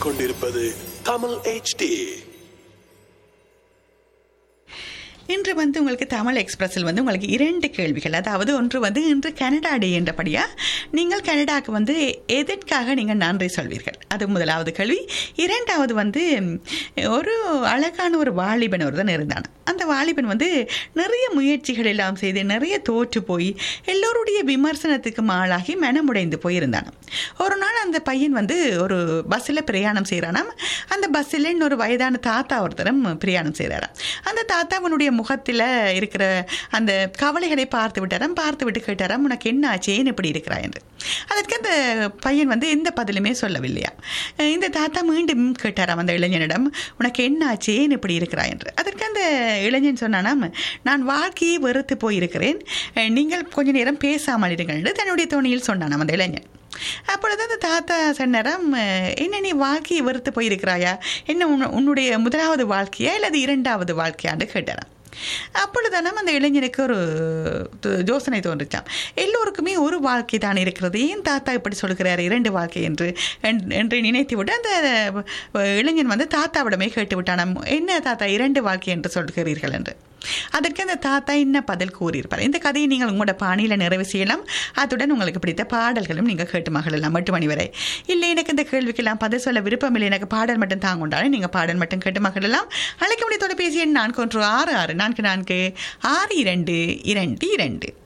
கேட்டுக்கொண்டிருப்பது தமிழ் HD இன்று வந்து உங்களுக்கு தமிழ் எக்ஸ்பிரஸில் வந்து உங்களுக்கு இரண்டு கேள்விகள் அதாவது ஒன்று வந்து இன்று கனடா டே என்றபடியா நீங்கள் கனடாவுக்கு வந்து எதற்காக நீங்கள் நன்றி சொல்வீர்கள் அது முதலாவது கேள்வி இரண்டாவது வந்து ஒரு அழகான ஒரு வாலிபன் ஒரு தான் இருந்தான் அந்த வாலிபன் வந்து நிறைய முயற்சிகள் எல்லாம் செய்து நிறைய தோற்று போய் எல்லோருடைய விமர்சனத்துக்கு ஆளாகி மனமுடைந்து போயிருந்தான் ஒரு நாள் அந்த பையன் வந்து ஒரு பஸ்ஸில் பிரயாணம் செய்கிறானாம் அந்த பஸ்ஸில் இன்னொரு வயதான தாத்தா ஒருத்தரும் பிரயாணம் செய்கிறாராம் அந்த தாத்தாவனுடைய முகத்தில் இருக்கிற அந்த கவலைகளை பார்த்து விட்டாராம் பார்த்து விட்டு கேட்டாராம் உனக்கு என்ன ஆச்சு ஏன் இப்படி இருக்கிறாய் என்று அதற்கு அந்த பையன் வந்து எந்த பதிலுமே சொல்லவில்லையா அஹ் இந்த தாத்தா மீண்டும் கேட்டாராம் அந்த இளைஞனிடம் உனக்கு என்ன ஆச்சு ஏன் இப்படி இருக்கிறாய் என்று அதற்கு அந்த இளைஞன் சொன்னானாம் நான் வாழ்க்கையை வெறுத்து போயிருக்கிறேன் அஹ் நீங்கள் கொஞ்ச நேரம் பேசாமல் இருங்கள் என்று தன்னுடைய தோணியில் சொன்னானாம் அந்த இளைஞன் அப்பொழுது அந்த தாத்தா சொன்னாராம் என்ன நீ வாழ்க்கையை வெறுத்து போயிருக்கிறாயா என்ன உன் உன்னுடைய முதலாவது வாழ்க்கையா அல்லது இரண்டாவது வாழ்க்கையான்னு கேட்டாராம் அப்பொழுதானாம் அந்த இளைஞனுக்கு ஒரு து- யோசனை தோன்றுச்சாம் எல்லோருக்குமே ஒரு வாழ்க்கை தான் இருக்கிறது ஏன் தாத்தா இப்படி சொல்கிறார் இரண்டு வாழ்க்கை என்று என்- என்று நினைத்து விட்டு அந்த அஹ், இளைஞன் வந்து தாத்தாவிடமே கேட்டு விட்டானாம் என்ன தாத்தா இரண்டு வாழ்க்கை என்று சொல்கிறீர்கள் என்று அதற்கு அந்த தாத்தா என்ன பதில் கூறியிருப்பார் இந்த கதையை நீங்கள் உங்களோட பாணியில் நிறைவு செய்யலாம் அத்துடன் உங்களுக்கு பிடித்த பாடல்களும் நீங்கள் கேட்டு மகளெல்லாம் எட்டு மணி வரை இல்லை எனக்கு இந்த கேள்விக்கெல்லாம் பதில் சொல்ல விருப்பம் இல்லை எனக்கு பாடல் மட்டும் தாங்கொண்டாலும் நீங்கள் பாடல் மட்டும் கேட்டு மகளெல்லாம் அழைக்க முடிய தொலைபேசி எண் நான்கு ஒன்று ஆறு ஆறு நான்கு நான்கு ஆறு இரண்டு இரண்டு இரண்டு